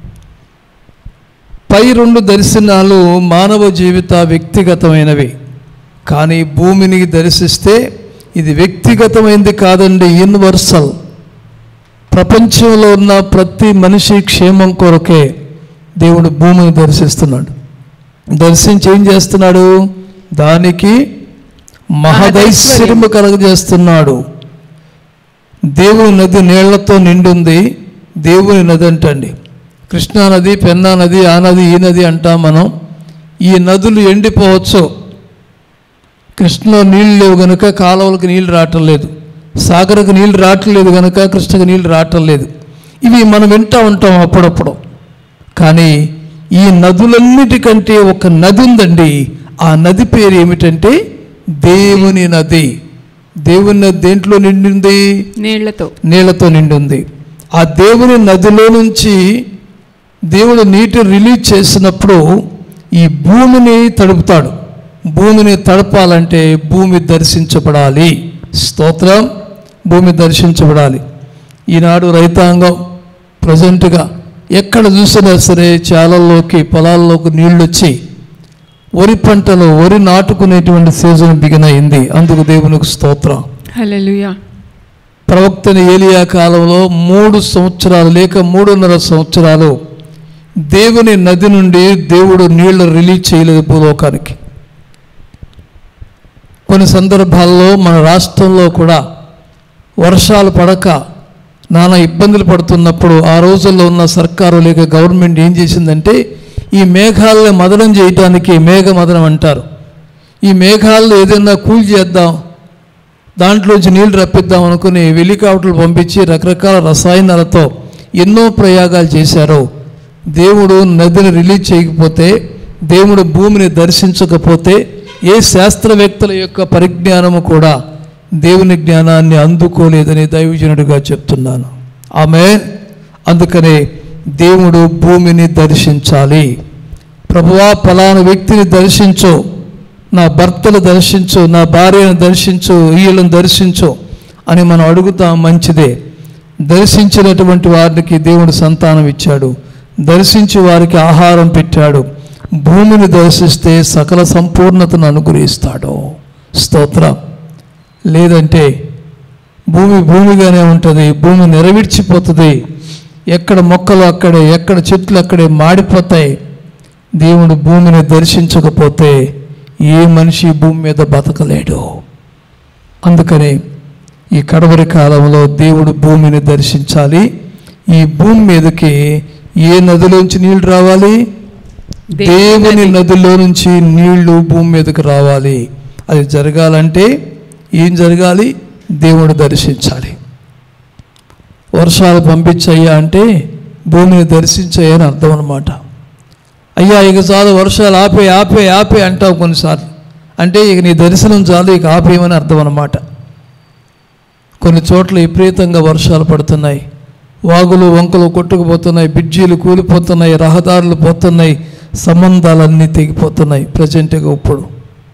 పై రెండు దర్శనాలు మానవ జీవిత వ్యక్తిగతమైనవి కానీ భూమిని దర్శిస్తే ఇది వ్యక్తిగతమైనది కాదండి యూనివర్సల్ ప్రపంచంలో ఉన్న ప్రతి మనిషి క్షేమం కొరకే దేవుడు భూమిని దర్శిస్తున్నాడు దర్శించి ఏం చేస్తున్నాడు దానికి మహదైశ్వర్యము కలగజేస్తున్నాడు దేవుని నది నీళ్లతో నిండుంది దేవుని నది అంటండి కృష్ణా నది పెన్నా నది ఆ నది ఈ నది అంటాం మనం ఈ నదులు ఎండిపోవచ్చు కృష్ణలో నీళ్ళు లేవు గనుక కాలువలకు నీళ్ళు రావటం లేదు సాగరకు నీళ్ళు రావటం లేదు కనుక కృష్ణకు నీళ్ళు రావటం లేదు ఇవి మనం వింటూ ఉంటాం అప్పుడప్పుడు కానీ ఈ నదులన్నిటికంటే ఒక నది ఉందండి ఆ నది పేరు ఏమిటంటే దేవుని నది దేవుని నది దేంట్లో నిండింది నీళ్లతో నీళ్లతో నిండింది ఆ దేవుని నదిలో నుంచి దేవుడు నీటి రిలీజ్ చేసినప్పుడు ఈ భూమిని తడుపుతాడు భూమిని తడపాలంటే భూమి దర్శించబడాలి స్తోత్రం భూమి దర్శించబడాలి ఈనాడు రైతాంగం ప్రజెంట్గా ఎక్కడ చూసినా సరే చాలల్లోకి పొలాల్లోకి నీళ్ళు వచ్చి వరి పంటలో వరి నాటుకునేటువంటి సీజన్ బిగిన్ అయింది అందుకు దేవునికి స్తోత్రం హల్లెలూయా ప్రవక్తని ఏలియా కాలంలో మూడు సంవత్సరాలు లేక మూడున్నర సంవత్సరాలు దేవుని నది నుండి దేవుడు నీళ్లు రిలీజ్ చేయలేదు భూలోకానికి కొన్ని సందర్భాల్లో మన రాష్ట్రంలో కూడా వర్షాలు పడక నానా ఇబ్బందులు పడుతున్నప్పుడు ఆ రోజుల్లో ఉన్న సర్కారు లేక గవర్నమెంట్ ఏం చేసిందంటే ఈ మేఘాలను మదనం చేయటానికి మేఘ మదనం అంటారు ఈ మేఘాలను ఏదైనా కూల్ చేద్దాం దాంట్లోంచి నీళ్లు రప్పిద్దాం అనుకుని వెలికావటలు పంపించి రకరకాల రసాయనాలతో ఎన్నో ప్రయోగాలు చేశారు దేవుడు నదిని రిలీజ్ చేయకపోతే దేవుడు భూమిని దర్శించకపోతే ఏ శాస్త్రవేత్తల యొక్క పరిజ్ఞానము కూడా దేవుని జ్ఞానాన్ని అందుకోలేదని దైవజనుడిగా చెప్తున్నాను ఆమె అందుకనే దేవుడు భూమిని దర్శించాలి ప్రభువా ఫలానా వ్యక్తిని దర్శించు నా భర్తను దర్శించు నా భార్యను దర్శించు వీళ్ళని దర్శించు అని మనం అడుగుతాం మంచిదే దర్శించినటువంటి వారికి దేవుడు సంతానం ఇచ్చాడు దర్శించి వారికి ఆహారం పెట్టాడు భూమిని దర్శిస్తే సకల సంపూర్ణతను అనుగ్రహిస్తాడు స్తోత్రం లేదంటే భూమి భూమిగానే ఉంటుంది భూమి నెరవేర్చిపోతుంది ఎక్కడ మొక్కలు అక్కడే ఎక్కడ చెట్లు అక్కడే మాడిపోతాయి దేవుడు భూమిని దర్శించకపోతే ఏ మనిషి భూమి మీద బతకలేడు అందుకని ఈ కడవరి కాలంలో దేవుడు భూమిని దర్శించాలి ఈ భూమి మీదకి ఏ నదిలోంచి నీళ్లు రావాలి దేవుని నదిలో నుంచి నీళ్లు భూమి మీదకి రావాలి అది జరగాలంటే ఏం జరగాలి దేవుడు దర్శించాలి వర్షాలు పంపించయ్యా అంటే భూమిని దర్శించయ్యా అని అర్థం అనమాట అయ్యా ఇక చాలు వర్షాలు ఆపే ఆపే ఆపే అంటావు కొన్నిసార్లు అంటే ఇక నీ దర్శనం చాలు ఇక ఆపేయమని అర్థం అన్నమాట కొన్ని చోట్ల విపరీతంగా వర్షాలు పడుతున్నాయి వాగులు వంకలు కొట్టుకుపోతున్నాయి బ్రిడ్జీలు కూలిపోతున్నాయి రహదారులు పోతున్నాయి సంబంధాలన్నీ తెగిపోతున్నాయి ప్రజెంట్గా ఇప్పుడు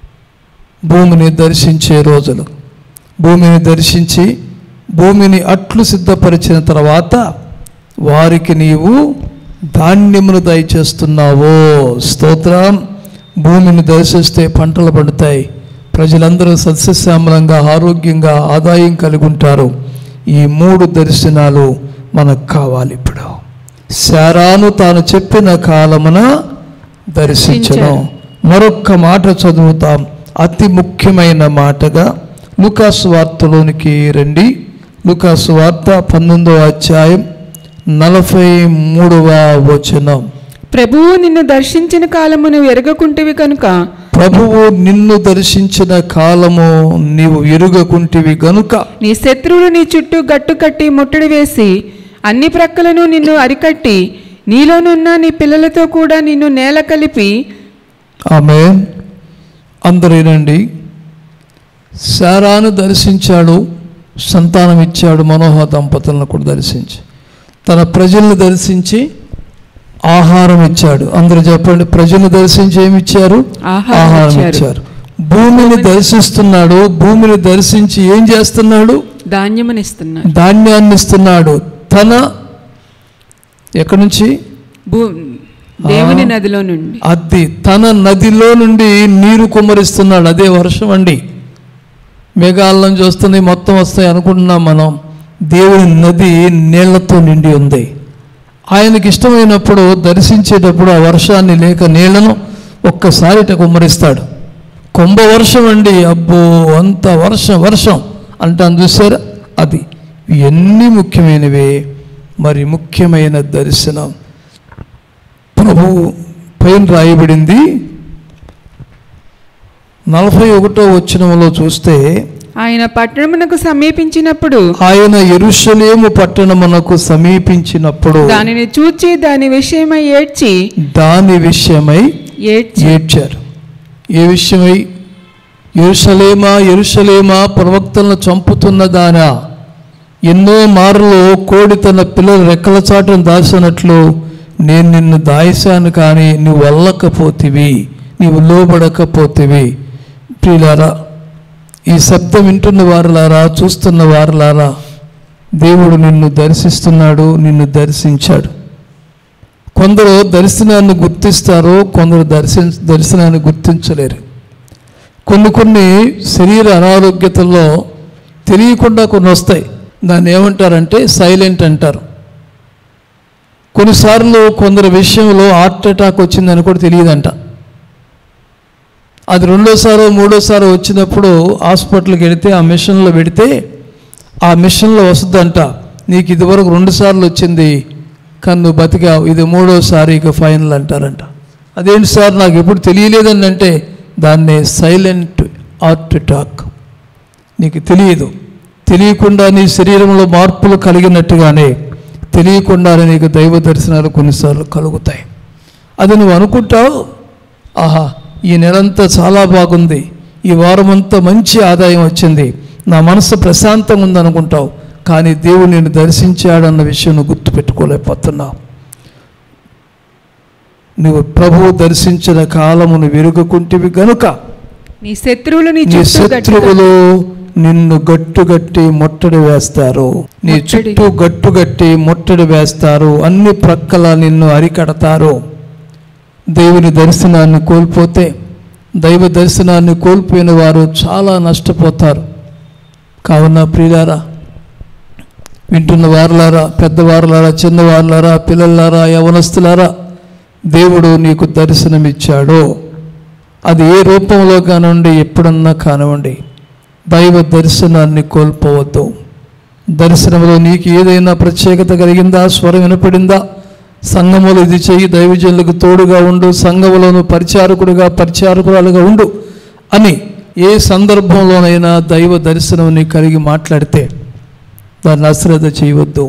భూమిని దర్శించే రోజులు భూమిని దర్శించి భూమిని అట్లు సిద్ధపరిచిన తర్వాత వారికి నీవు ధాన్యమును దయచేస్తున్నావో స్తోత్రం భూమిని దర్శిస్తే పంటలు పండుతాయి ప్రజలందరూ సస్యశ్యామలంగా ఆరోగ్యంగా ఆదాయం కలిగి ఉంటారు ఈ మూడు దర్శనాలు మనకు కావాలి ఇప్పుడు శారాను తాను చెప్పిన కాలమున దర్శించను మరొక్క మాట చదువుతాం అతి ముఖ్యమైన మాటగా లుకాసు వార్తలోనికి రండి లుకాసు వార్త పంతొమ్మిదవ అధ్యాయం నలభై మూడవ వచనం ప్రభువు నిన్ను దర్శించిన కాలము నువ్వు ఎరగకుంటివి కనుక ప్రభువు నిన్ను దర్శించిన కాలము నీవు ఎరుగకుంటివి గనుక నీ శత్రువులు నీ చుట్టూ గట్టు కట్టి ముట్టడి వేసి అన్ని ప్రక్కలను నిన్ను అరికట్టి నీలోనున్న నీ పిల్లలతో కూడా నిన్ను నేల కలిపి ఆమె అందరేనండి శారాను దర్శించాడు సంతానం ఇచ్చాడు మనోహ దంపతులను కూడా దర్శించి తన ప్రజలను దర్శించి ఆహారం ఇచ్చాడు అందరూ చెప్పండి ప్రజలను దర్శించి ఏమి ఇచ్చారు ఆహారం ఆహారం ఇచ్చారు. ఇచ్చారు భూమిని దర్శిస్తున్నాడు భూమిని దర్శించి ఏం చేస్తున్నాడు ధాన్యమునిస్తున్నారు ధాన్యాన్ని ఇస్తున్నాడు తన ఎక్కడి నుంచి భూ దేవుని నదిలో నుండి అది తన నదిలో నుండి నీరు కుమ్మరిస్తున్నాడు అదే వర్షం అండి మేఘాలను చూస్తుంది మొత్తం వస్తాయి అనుకుంటున్నాం మనం దేవుని నది నీళ్లతో నిండి ఉంది ఆయనకి ఇష్టమైనప్పుడు దర్శించేటప్పుడు ఆ వర్షాన్ని లేక నీళ్లను ఒక్కసారి ఇట కుమ్మరిస్తాడు కుంభ వర్షం అండి అబ్బో అంత వర్షం వర్షం అంటాను చూసారా అది ఇవన్నీ ముఖ్యమైనవే మరి ముఖ్యమైన దర్శనం ప్రభు పైన రాయబడింది నలభై ఒకటో వచనంలో చూస్తే ఆయన పట్టణమునకు సమీపించినప్పుడు ఆయన ఎరుషలేము పట్టణమునకు సమీపించినప్పుడు దానిని చూచి దాని విషయమై ఏడ్చి దాని విషయమై ఏడ్చి ఏడ్చారు ఏ విషయమై ఎరుషలేమా ఎరుషలేమా ప్రవక్తలను చంపుతున్నదానా ఎన్నో మార్లు కోడి తన పిల్లల రెక్కల చాటును దాచినట్లు నేను నిన్ను దాయిశాను కానీ నువ్వు వల్లకపోతివి నీవు లోబడకపోతివి ప్రియులారా ఈ శబ్దం వింటున్న వారులారా చూస్తున్న వారులారా దేవుడు నిన్ను దర్శిస్తున్నాడు నిన్ను దర్శించాడు కొందరు దర్శనాన్ని గుర్తిస్తారు కొందరు దర్శన దర్శనాన్ని గుర్తించలేరు కొన్ని కొన్ని శరీర అనారోగ్యతల్లో తెలియకుండా కొన్ని వస్తాయి దాన్ని ఏమంటారంటే సైలెంట్ అంటారు కొన్నిసార్లు కొందరు విషయంలో హార్ట్ అటాక్ వచ్చిందని కూడా తెలియదంట అది రెండోసారో మూడోసారో వచ్చినప్పుడు హాస్పిటల్కి వెళితే ఆ మిషన్లో పెడితే ఆ మిషన్లో వస్తుందంట నీకు ఇదివరకు రెండు సార్లు వచ్చింది కానీ నువ్వు బతికావు ఇది మూడోసారి ఇక ఫైనల్ అంటారంట అదేంటి సార్ నాకు ఎప్పుడు తెలియలేదని అంటే దాన్నే సైలెంట్ హార్ట్ అటాక్ నీకు తెలియదు తెలియకుండా నీ శరీరంలో మార్పులు కలిగినట్టుగానే తెలియకుండానే నీకు దైవ దర్శనాలు కొన్నిసార్లు కలుగుతాయి అది నువ్వు అనుకుంటావు ఆహా ఈ నెలంతా చాలా బాగుంది ఈ వారమంతా మంచి ఆదాయం వచ్చింది నా మనసు ప్రశాంతంగా ఉందనుకుంటావు కానీ దేవుడు నిన్ను దర్శించాడన్న విషయం నువ్వు గుర్తుపెట్టుకోలేకపోతున్నావు నువ్వు ప్రభువు దర్శించిన కాలమును విరుగుకుంటివి గనుక నీ శత్రువులు నీ నీ చుట్టూ గట్టుగా- శత్రువులు నిన్ను గట్టుగట్టి ముట్టడి వేస్తారు నీ ముట్టడి. చుట్టూ గట్టుగట్టి ముట్టడి వేస్తారు అన్ని ప్రక్కల నిన్ను అరికడతారు దేవుని దర్శనాన్ని కోల్పోతే దైవ దర్శనాన్ని కోల్పోయిన వారు చాలా నష్టపోతారు కావున ప్రియులారా వింటున్న వారులారా పెద్దవారులారా చిన్నవారులారా పిల్లలారా యవనస్తులారా దేవుడు నీకు దర్శనమిచ్చాడో అది ఏ రూపంలో కానివ్వండి ఎప్పుడన్నా కానివ్వండి దైవ దర్శనాన్ని కోల్పోవద్దు దర్శనంలో నీకు ఏదైనా ప్రత్యేకత కలిగిందా స్వరం వినపడిందా సంఘములో ఇది చెయ్యి దైవజనులకు తోడుగా ఉండు సంఘములోను పరిచారకుడుగా పరిచారకురాలుగా ఉండు అని ఏ సందర్భంలోనైనా దైవ దర్శనం నీకు కలిగి మాట్లాడితే దాన్ని అశ్రద్ధ చేయవద్దు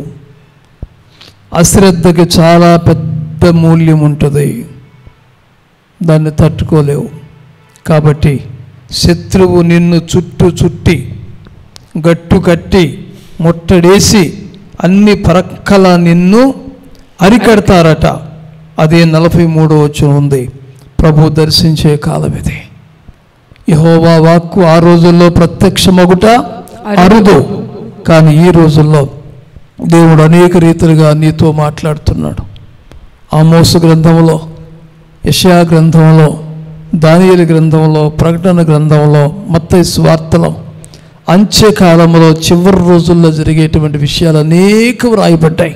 అశ్రద్ధకి చాలా పెద్ద మూల్యం ఉంటుంది దాన్ని తట్టుకోలేవు కాబట్టి శత్రువు నిన్ను చుట్టూ చుట్టి గట్టు కట్టి ముట్టడేసి అన్ని పరక్కల నిన్ను అరికడతారట అదే నలభై మూడో వచ్చిన ఉంది ప్రభు దర్శించే కాలం ఇది యహోవా వాక్కు ఆ రోజుల్లో ప్రత్యక్షమగుట అరుదు కానీ ఈ రోజుల్లో దేవుడు అనేక రీతిలుగా నీతో మాట్లాడుతున్నాడు ఆమోసు గ్రంథంలో యషయా గ్రంథంలో దానియేలు గ్రంథంలో ప్రకటన గ్రంథంలో మత్తయి స్వార్తలో అంత్యకాలంలో చివరి రోజుల్లో జరిగేటువంటి విషయాలు అనేకం రాయబడ్డాయి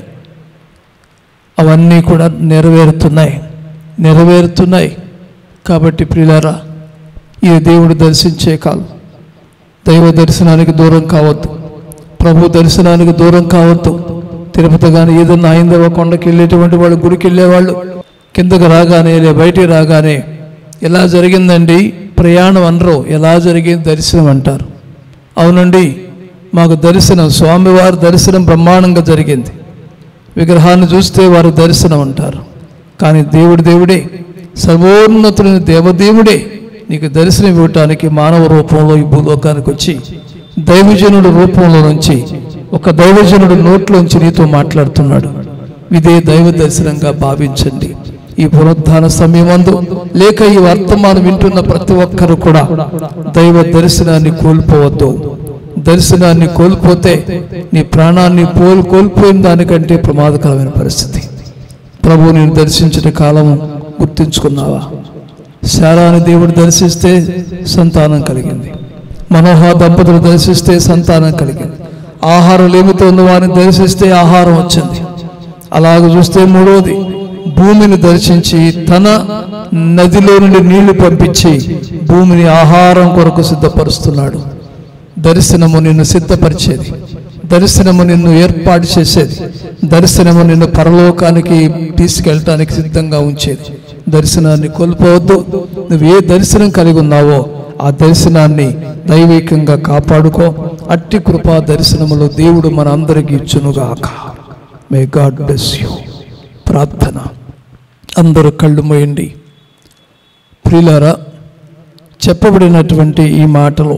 అవన్నీ కూడా నెరవేరుతున్నాయి నెరవేరుతున్నాయి కాబట్టి ప్రియులారా ఇది దేవుడు దర్శించే కాలం దైవ దర్శనానికి దూరం కావద్దు ప్రభు దర్శనానికి దూరం కావద్దు తిరుపతి కానీ ఏదన్నా ఐందవ కొండకి వెళ్ళేటువంటి వాళ్ళు గుడికి వెళ్ళేవాళ్ళు కిందకు రాగానే లే బయటికి రాగానే ఎలా జరిగిందండి ప్రయాణం అనరు ఎలా జరిగింది దర్శనం అంటారు అవునండి మాకు దర్శనం స్వామివారి దర్శనం బ్రహ్మాండంగా జరిగింది విగ్రహాన్ని చూస్తే వారు దర్శనం అంటారు కానీ దేవుడు దేవుడే సర్వోన్నతుడైన దేవదేవుడే నీకు దర్శనం ఇవ్వటానికి మానవ రూపంలో ఈ భూలోకానికి వచ్చి దైవజనుడు రూపంలో నుంచి ఒక దైవజనుడు నోట్లోంచి నీతో మాట్లాడుతున్నాడు ఇదే దైవ దర్శనంగా భావించండి ఈ పునరుద్ధాన సమయమందు లేక ఈ వర్తమానం వింటున్న ప్రతి ఒక్కరు కూడా దైవ దర్శనాన్ని కోల్పోవద్దు దర్శనాన్ని కోల్పోతే నీ ప్రాణాన్ని పోల్ కోల్పోయిన దానికంటే ప్రమాదకరమైన పరిస్థితి ప్రభు నేను దర్శించిన కాలము గుర్తుంచుకున్నావా శారాని దేవుడు దర్శిస్తే సంతానం కలిగింది మనోహ దంపతులు దర్శిస్తే సంతానం కలిగింది ఆహారం లేమితో ఉన్న వారిని దర్శిస్తే ఆహారం వచ్చింది అలాగ చూస్తే మూడవది భూమిని దర్శించి తన నదిలో నుండి నీళ్లు పంపించి భూమిని ఆహారం కొరకు సిద్ధపరుస్తున్నాడు దర్శనము నిన్ను సిద్ధపరిచేది దర్శనము నిన్ను ఏర్పాటు చేసేది దర్శనము నిన్ను పరలోకానికి తీసుకెళ్ళటానికి సిద్ధంగా ఉంచేది దర్శనాన్ని కోల్పోవద్దు నువ్వు ఏ దర్శనం కలిగి ఉన్నావో ఆ దర్శనాన్ని దైవికంగా కాపాడుకో అట్టి కృపా దర్శనములో దేవుడు మన అందరికీ ఇచ్చునుగాక మే గాడ్ బ్లెస్ యూ ప్రార్థన అందరూ కళ్ళు మోయండి ప్రియులారా చెప్పబడినటువంటి ఈ మాటలు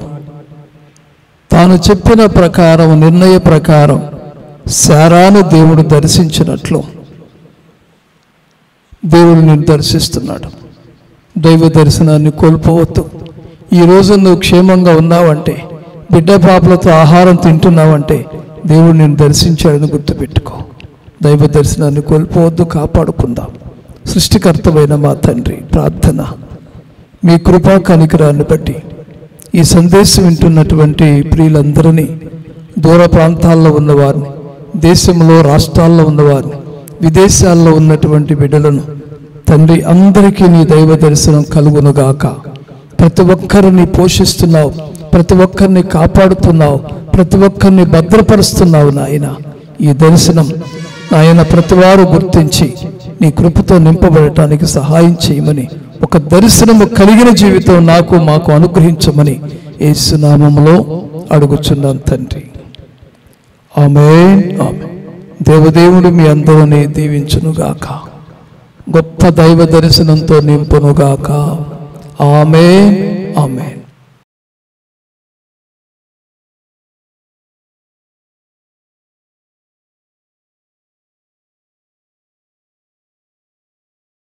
తాను చెప్పిన ప్రకారం నిర్ణయ ప్రకారం శారాను దేవుడు దర్శించినట్లు దేవుడు నేను దర్శిస్తున్నాడు దైవ దర్శనాన్ని కోల్పోవద్దు ఈరోజు నువ్వు క్షేమంగా ఉన్నావంటే బిడ్డ పాపలతో ఆహారం తింటున్నావంటే దేవుడు నేను దర్శించాడని గుర్తుపెట్టుకో దైవ దర్శనాన్ని కోల్పోవద్దు కాపాడుకుందాం సృష్టికర్తమైన మా తండ్రి ప్రార్థన మీ కృపా కనికరాన్ని బట్టి ఈ సందేశం వింటున్నటువంటి ప్రియులందరినీ దూర ప్రాంతాల్లో ఉన్నవారిని దేశంలో రాష్ట్రాల్లో ఉన్నవారిని విదేశాల్లో ఉన్నటువంటి బిడ్డలను తండ్రి అందరికీ నీ దైవ దర్శనం కలుగునుగాక ప్రతి ఒక్కరిని పోషిస్తున్నావు ప్రతి ఒక్కరిని కాపాడుతున్నావు ప్రతి ఒక్కరిని భద్రపరుస్తున్నావు నాయన ఈ దర్శనం నాయన ప్రతివారు గుర్తించి నీ కృపతో నింపబడటానికి సహాయం చేయమని ఒక దర్శనము కలిగిన జీవితం నాకు మాకు అనుగ్రహించమని ఏసునామములో అడుగుచున్నాను తండ్రి ఆమె ఆమె దేవదేవుడు మీ అందరినీ దీవించునుగాక గొప్ప దైవ దర్శనంతో నింపునుగాక ఆమె ఆమె